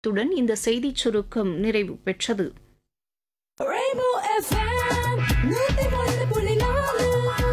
இத்துடன் இந்த செய்திச் சுருக்கம் நிறைவு பெற்றது Rainbow FM, நூத்தி ஒன்று புள்ளி நாலு.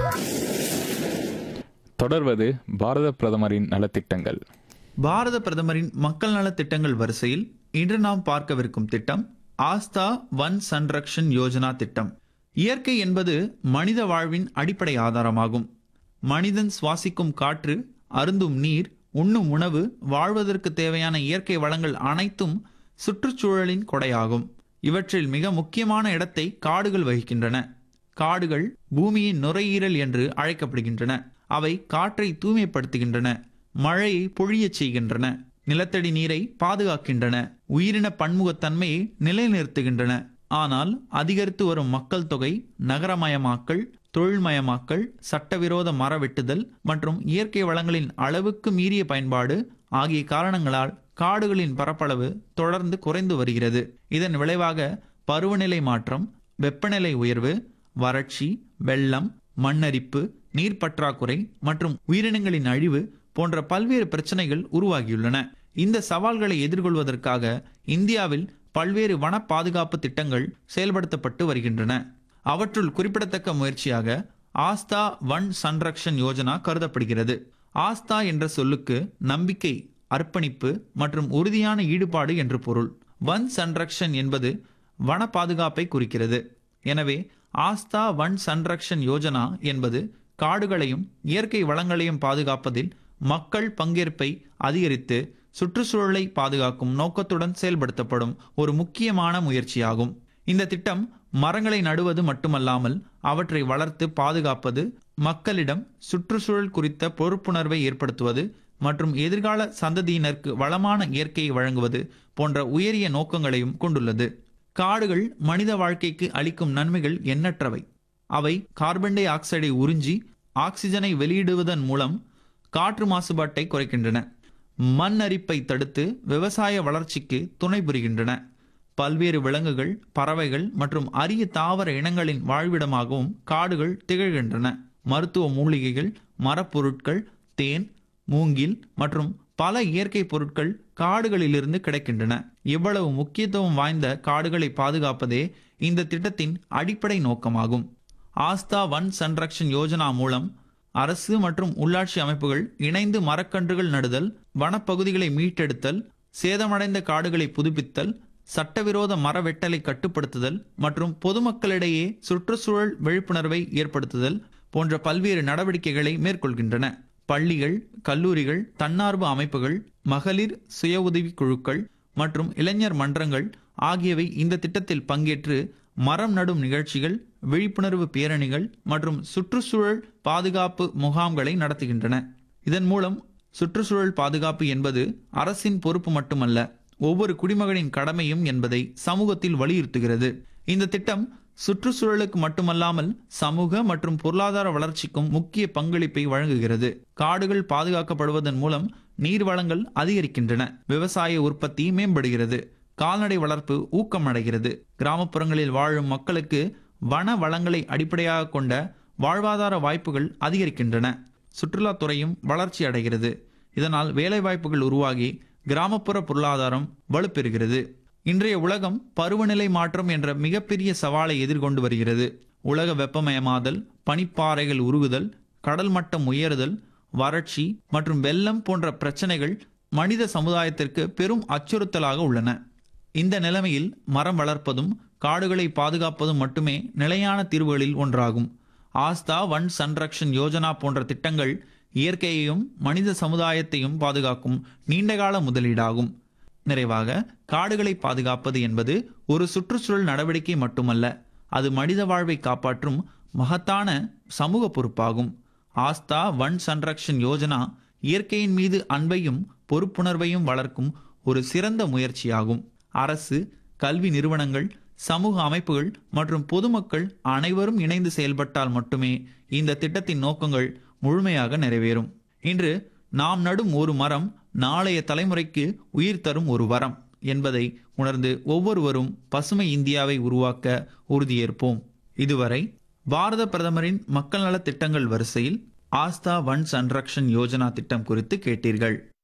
தொடர்வது பாரத பிரதமரின் நலத்திட்டங்கள் பாரத பிரதமரின் மக்கள் நலத் திட்டங்கள் வரிசையில் இன்று நாம் பார்க்கவிருக்கும் திட்டம் ஆஸ்தா வன் சன்ரக்ஷன் யோஜனா திட்டம் இயற்கை என்பது மனித வாழ்வின் அடிப்படை ஆதாரமாகும் மனிதன் சுவாசிக்கும் காற்று அருந்தும் நீர் உண்ணும் உணவு வாழ்வதற்கு தேவையான இயற்கை வளங்கள் அனைத்தும் சுற்றுச்சூழலின் கொடையாகும் இவற்றில் மிக முக்கியமான இடத்தை காடுகள் வகிக்கின்றன காடுகள் பூமியின் நுரையீரல் என்று அழைக்கப்படுகின்றன அவை காற்றை தூய்மைப்படுத்துகின்றன மழையை பொழியச் செய்கின்றன நிலத்தடி நீரை பாதுகாக்கின்றன உயிரின பன்முகத்தன்மையை நிலைநிறுத்துகின்றன ஆனால் அதிகரித்து வரும் மக்கள் தொகை நகரமயமாக்கல் தொழில்மயமாக்கல் சட்டவிரோத மர வெட்டுதல் மற்றும் இயற்கை வளங்களின் அளவுக்கு மீறிய பயன்பாடு ஆகிய காரணங்களால் காடுகளின் பரப்பளவு தொடர்ந்து குறைந்து வருகிறது இதன் விளைவாக பருவநிலை மாற்றம் வெப்பநிலை உயர்வு வறட்சி வெள்ளம் மண்ணரிப்பு நீர் பற்றாக்குறை மற்றும் உயிரினங்களின் அழிவு போன்ற பல்வேறு பிரச்சனைகள் உருவாகியுள்ளன இந்த சவால்களை எதிர்கொள்வதற்காக இந்தியாவில் பல்வேறு வன பாதுகாப்பு திட்டங்கள் செயல்படுத்தப்பட்டு வருகின்றன அவற்றுள் குறிப்பிடத்தக்க முயற்சியாக ஆஸ்தா வன் சன்ரக்ஷன் யோஜனா கருதப்படுகிறது ஆஸ்தா என்ற சொல்லுக்கு நம்பிக்கை அர்ப்பணிப்பு மற்றும் உறுதியான ஈடுபாடு என்று பொருள் வன் சன்ரக்ஷன் என்பது வன பாதுகாப்பை குறிக்கிறது எனவே ஆஸ்தா வன் சன்ரக்ஷன் யோஜனா என்பது காடுகளையும் இயற்கை வளங்களையும் பாதுகாப்பதில் மக்கள் பங்கேற்பை அதிகரித்து சுற்றுச்சூழலை பாதுகாக்கும் நோக்கத்துடன் செயல்படுத்தப்படும் ஒரு முக்கியமான முயற்சியாகும் இந்த திட்டம் மரங்களை நடுவது மட்டுமல்லாமல் அவற்றை வளர்த்து பாதுகாப்பது மக்களிடம் சுற்றுச்சூழல் குறித்த பொறுப்புணர்வை ஏற்படுத்துவது மற்றும் எதிர்கால சந்ததியினருக்கு வளமான இயற்கையை வழங்குவது போன்ற உயரிய நோக்கங்களையும் கொண்டுள்ளது காடுகள் மனித வாழ்க்கைக்கு அளிக்கும் நன்மைகள் எண்ணற்றவை அவை கார்பன் டை ஆக்சைடை உறிஞ்சி ஆக்சிஜனை வெளியிடுவதன் மூலம் காற்று மாசுபாட்டை குறைக்கின்றன மண் அரிப்பை தடுத்து விவசாய வளர்ச்சிக்கு துணை புரிகின்றன பல்வேறு விலங்குகள் பறவைகள் மற்றும் அரிய தாவர இனங்களின் வாழ்விடமாகவும் காடுகள் திகழ்கின்றன மருத்துவ மூலிகைகள் மரப்பொருட்கள் தேன் மூங்கில் மற்றும் பல இயற்கை பொருட்கள் காடுகளிலிருந்து கிடைக்கின்றன இவ்வளவு முக்கியத்துவம் வாய்ந்த காடுகளை பாதுகாப்பதே இந்த திட்டத்தின் அடிப்படை நோக்கமாகும் ஆஸ்தா வன் சன்ரக்ஷன் யோஜனா மூலம் அரசு மற்றும் உள்ளாட்சி அமைப்புகள் இணைந்து மரக்கன்றுகள் நடுதல் வனப்பகுதிகளை மீட்டெடுத்தல் சேதமடைந்த காடுகளை புதுப்பித்தல் சட்டவிரோத மர வெட்டலை கட்டுப்படுத்துதல் மற்றும் பொதுமக்களிடையே சுற்றுச்சூழல் விழிப்புணர்வை ஏற்படுத்துதல் போன்ற பல்வேறு நடவடிக்கைகளை மேற்கொள்கின்றன பள்ளிகள் கல்லூரிகள் தன்னார்வ அமைப்புகள் மகளிர் சுய உதவி குழுக்கள் மற்றும் இளைஞர் மன்றங்கள் ஆகியவை இந்த திட்டத்தில் பங்கேற்று மரம் நடும் நிகழ்ச்சிகள் விழிப்புணர்வு பேரணிகள் மற்றும் சுற்றுச்சூழல் பாதுகாப்பு முகாம்களை நடத்துகின்றன இதன் மூலம் சுற்றுச்சூழல் பாதுகாப்பு என்பது அரசின் பொறுப்பு மட்டுமல்ல ஒவ்வொரு குடிமகனின் கடமையும் என்பதை சமூகத்தில் வலியுறுத்துகிறது இந்த திட்டம் சுற்றுச்சூழலுக்கு மட்டுமல்லாமல் சமூக மற்றும் பொருளாதார வளர்ச்சிக்கும் முக்கிய பங்களிப்பை வழங்குகிறது காடுகள் பாதுகாக்கப்படுவதன் மூலம் நீர் வளங்கள் அதிகரிக்கின்றன விவசாய உற்பத்தி மேம்படுகிறது கால்நடை வளர்ப்பு ஊக்கமடைகிறது கிராமப்புறங்களில் வாழும் மக்களுக்கு வன வளங்களை அடிப்படையாக கொண்ட வாழ்வாதார வாய்ப்புகள் அதிகரிக்கின்றன சுற்றுலாத்துறையும் வளர்ச்சி அடைகிறது இதனால் வேலைவாய்ப்புகள் உருவாகி கிராமப்புற பொருளாதாரம் வலுப்பெறுகிறது இன்றைய உலகம் பருவநிலை மாற்றம் என்ற மிகப்பெரிய சவாலை எதிர்கொண்டு வருகிறது உலக வெப்பமயமாதல் பனிப்பாறைகள் உருகுதல் கடல் மட்டம் உயருதல் வறட்சி மற்றும் வெள்ளம் போன்ற பிரச்சனைகள் மனித சமுதாயத்திற்கு பெரும் அச்சுறுத்தலாக உள்ளன இந்த நிலைமையில் மரம் வளர்ப்பதும் காடுகளை பாதுகாப்பதும் மட்டுமே நிலையான தீர்வுகளில் ஒன்றாகும் ஆஸ்தா வன் சன்ரக்ஷன் யோஜனா போன்ற திட்டங்கள் இயற்கையையும் மனித சமுதாயத்தையும் பாதுகாக்கும் நீண்டகால முதலீடாகும் நிறைவாக காடுகளை பாதுகாப்பது என்பது ஒரு சுற்றுச்சூழல் நடவடிக்கை மட்டுமல்ல அது மனித வாழ்வை காப்பாற்றும் மகத்தான சமூக பொறுப்பாகும் ஆஸ்தா வன் சன்ரக்ஷன் யோஜனா இயற்கையின் மீது அன்பையும் பொறுப்புணர்வையும் வளர்க்கும் ஒரு சிறந்த முயற்சியாகும் அரசு கல்வி நிறுவனங்கள் சமூக அமைப்புகள் மற்றும் பொதுமக்கள் அனைவரும் இணைந்து செயல்பட்டால் மட்டுமே இந்த திட்டத்தின் நோக்கங்கள் முழுமையாக நிறைவேறும் இன்று நாம் நடும் ஒரு மரம் நாளைய தலைமுறைக்கு உயிர் தரும் ஒரு வரம் என்பதை உணர்ந்து ஒவ்வொருவரும் பசுமை இந்தியாவை உருவாக்க உறுதியேற்போம் இதுவரை பாரத பிரதமரின் மக்கள் நலத் திட்டங்கள் வரிசையில் ஆஸ்தா வன் சன்ரக்ஷன் யோஜனா திட்டம் குறித்து கேட்டீர்கள்